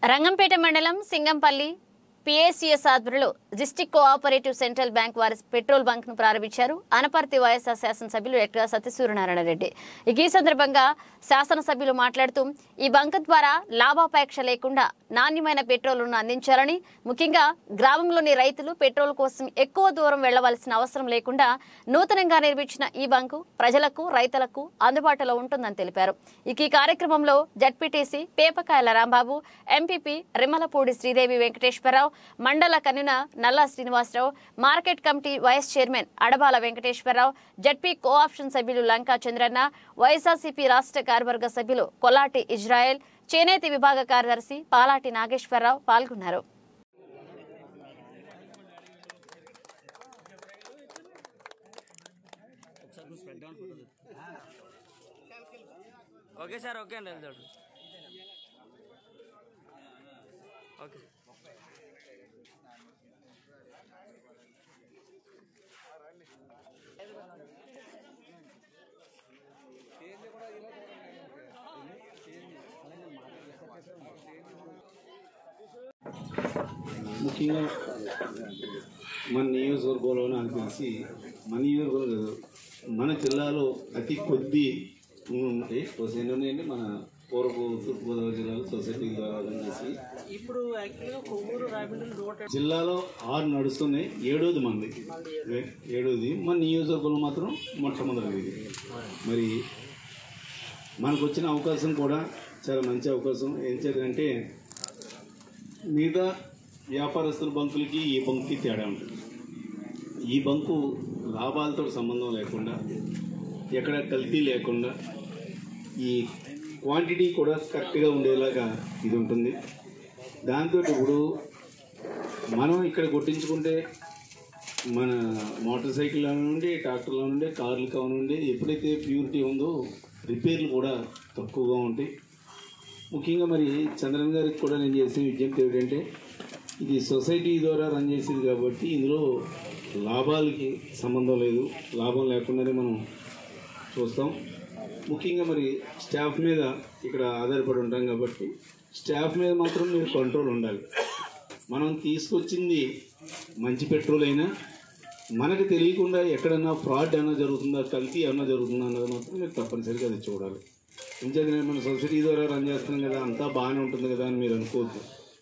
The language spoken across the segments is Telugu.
రంగంపేట మండలం సింగంపల్లి పిఏసిఎస్ ఆధ్వర్యంలో డిస్టిక్ కోఆపరేటివ్ సెంట్రల్ బ్యాంక్ వారి పెట్రోల్ బంక్ ను ప్రారంభించారు అనపర్తి వైఎస్ఆర్ శాసనసభ్యులు డాక్టర్ సత్యసూర్యనారాయణ రెడ్డి ఇక ఈ సందర్భంగా శాసనసభ్యులు మాట్లాడుతూ ఈ బంక్ ద్వారా లాభాపేక్ష లేకుండా నాణ్యమైన పెట్రోల్ను అందించాలని ముఖ్యంగా గ్రామంలోని రైతులు పెట్రోల్ కోసం ఎక్కువ దూరం వెళ్లవలసిన అవసరం లేకుండా నూతనంగా నిర్మించిన ఈ బంకు ప్రజలకు రైతులకు అందుబాటులో ఉంటుందని తెలిపారు ఇక ఈ కార్యక్రమంలో జడ్పీటీసీ పేపకాయల రాంబాబు ఎంపీపీ రిమ్మలపూడి శ్రీదేవి వెంకటేశ్వరరావు మండల కన్నున Nalla Srinivasarao market committee vice chairman Adabala Venkateswararao ZP cooption సభ్యులు లంకా చంద్రన్న వైఎస్ఆర్సీపీ రాష్ట్ర కార్యవర్గ సభ్యులు కొల్లాటి ఇజ్రాయెల్ చేనేతి విభాగ కార్యదర్శి పాలాటి నాగేశ్వరరావు పాల్గొన్నారు ఓకే సార్ ఓకే అండి వెళ్తాడు ఓకే ముఖ్యంగా మన నియోజకవర్గంలో నాకు తెలిసి మన నియోజకవర్గం కాదు మన జిల్లాలో అతి కొద్ది ఉంటే ఎన్ని ఉన్నాయండి మన పూర్వపు తూర్పుగోదావరి జిల్లాలో సొసైటీ ద్వారా చేసి ఇప్పుడు యాక్చువల్గా కొవ్వూరు రాయమండ్రి రోడ్ జిల్లాలో ఆరు నడుస్తున్నాయి ఏడోది మంది ఏడోది మన నియోజకవర్గంలో మాత్రం మొట్టమొదటిది ఇది మరి మనకు వచ్చిన అవకాశం కూడా చాలా మంచి అవకాశం ఏం చేయాలంటే మిగతా వ్యాపారస్తుల బంకులకి ఈ బంకుకి తేడా ఉంటుంది ఈ బంకు లాభాలతో సంబంధం లేకుండా ఎక్కడ కల్తీ లేకుండా ఈ క్వాంటిటీ కూడా కరెక్ట్గా ఉండేలాగా ఇది ఉంటుంది దాంతో ఇప్పుడు మనం ఇక్కడ కొట్టించుకుంటే మన మోటార్ సైకిల్ నుండి ట్రాక్టర్లో నుండి కార్లు కావనుండి ఎప్పుడైతే ప్యూరిటీ ఉందో రిపేర్లు కూడా తక్కువగా ఉంటాయి ముఖ్యంగా మరి చంద్రన్ గారికి కూడా నేను చేసిన విజ్ఞప్తి ఏమిటంటే ఇది సొసైటీ ద్వారా రన్ చేసేది కాబట్టి ఇందులో లాభాలకి సంబంధం లేదు లాభం లేకుండానే మనం చూస్తాం ముఖ్యంగా మరి స్టాఫ్ మీద ఇక్కడ ఆధారపడి ఉంటాం కాబట్టి స్టాఫ్ మీద మాత్రం మీరు కంట్రోల్ ఉండాలి మనం తీసుకొచ్చింది మంచి పెట్రోల్ అయినా మనకు తెలియకుండా ఎక్కడన్నా ఫ్రాడ్ ఏమైనా జరుగుతుందా కల్తీ ఏమైనా జరుగుతుందా అన్నది మాత్రం మీరు తప్పనిసరిగా అది చూడాలి ఎందుకంటే మన సొసైటీ ద్వారా రన్ చేస్తున్నాం కదా అంతా బాగానే ఉంటుంది కదా అని మీరు అనుకోవద్దు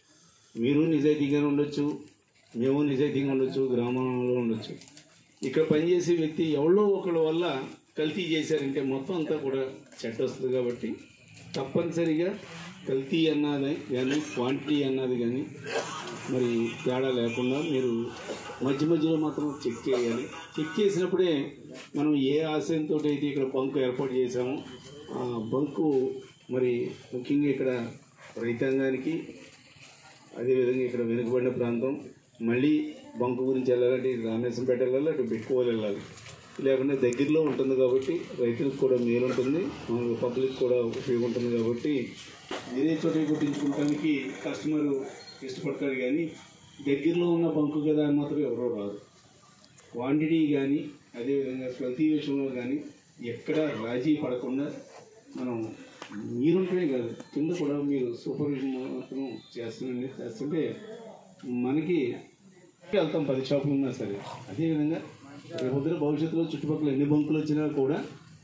మీరు నిజాయితీగానే ఉండొచ్చు మేము నిజాయితీగా ఉండొచ్చు గ్రామంలో ఉండొచ్చు ఇక్కడ పనిచేసే వ్యక్తి ఎవరో ఒకళ్ళ వల్ల కల్తీ చేశారంటే మొత్తం అంతా కూడా చెడ్డ వస్తుంది కాబట్టి తప్పనిసరిగా కల్తీ అన్నది కానీ క్వాంటిటీ అన్నది కానీ మరి తేడా లేకుండా మీరు మధ్య మధ్యలో మాత్రం చెక్ చేయాలి చెక్ చేసినప్పుడే మనం ఏ ఆశయంతో అయితే ఇక్కడ బంకు ఏర్పాటు చేసామో ఆ బంకు మరి ముఖ్యంగా ఇక్కడ రైతాంగానికి అదేవిధంగా ఇక్కడ వెనుకబడిన ప్రాంతం మళ్ళీ బంకు గురించి వెళ్ళాలంటే ఇటు రామేశ్వరంపేట వెళ్ళాలి అటు బెక్కువలు వెళ్ళాలి లేకుంటే దగ్గరలో ఉంటుంది కాబట్టి రైతులకు కూడా మేలు ఉంటుంది మన పబ్లిక్ కూడా ఉపయోగం ఉంటుంది కాబట్టి వేరే చోట కొట్టించుకోవడానికి కస్టమర్ ఇష్టపడతాడు కానీ దగ్గరలో ఉన్న బంకు కదా అని మాత్రం ఎవరో రాదు క్వాంటిటీ కానీ అదేవిధంగా ప్రతి విషయంలో కానీ ఎక్కడ రాజీ పడకుండా మనం మీరుంటేనే కాదు కింద కూడా మీరు సూపర్విజన్ మాత్రం చేస్తుండండి చేస్తుంటే మనకి వెళ్తాం పది షాపులు ఉన్నా సరే అదేవిధంగా రేపొద్దున భవిష్యత్తులో చుట్టుపక్కల ఎన్ని బంకులు వచ్చినా కూడా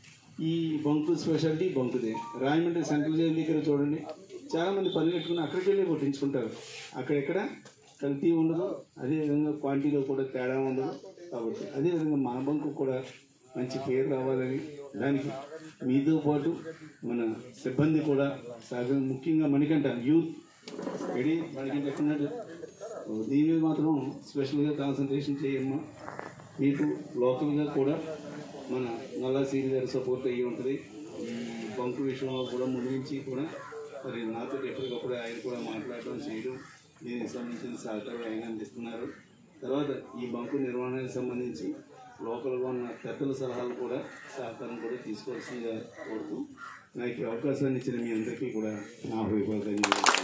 ఈ బంకు స్పెషాలిటీ బంకుదే రాయమండ్రి సెంట్రల్ జైలు దగ్గర చూడండి చాలామంది పని పెట్టుకుని అక్కడికి వెళ్ళి కొట్టించుకుంటారు అక్కడెక్కడ కల్తీ ఉండదు అదేవిధంగా క్వాంటిటీలో కూడా తేడా ఉండదు కాబట్టి అదేవిధంగా మన బంకు కూడా మంచి పేరు రావాలని దానికి మీతో పాటు మన సిబ్బంది కూడా సహకరి ముఖ్యంగా మణికంట యూత్ రెడీ మణికంట ఎక్కడున్నాడు దీని మీద మాత్రం స్పెషల్గా కాన్సన్ట్రేషన్ చేయమ్మా మీకు లోకల్గా కూడా మన నల్లా సీని గారి సపోర్ట్ అయ్యి ఉంటుంది ఈ బంకు విషయంలో కూడా ముందు నుంచి కూడా మరి నాతో ఎప్పటికప్పుడు ఆయన కూడా మాట్లాడడం చేయడం దీనికి సంబంధించిన సహకారం ఆయన అందిస్తున్నారు తర్వాత ఈ బంకు నిర్వహణకు సంబంధించి లోకల్గా ఉన్న పెద్దల సలహాలు కూడా సహకారం కూడా తీసుకోవాల్సిందిగా కోరుతూ నాకు ఈ అవకాశాన్ని ఇచ్చిన మీ అందరికీ కూడా నా హృదయపూర్వక ధన్యవాదాలు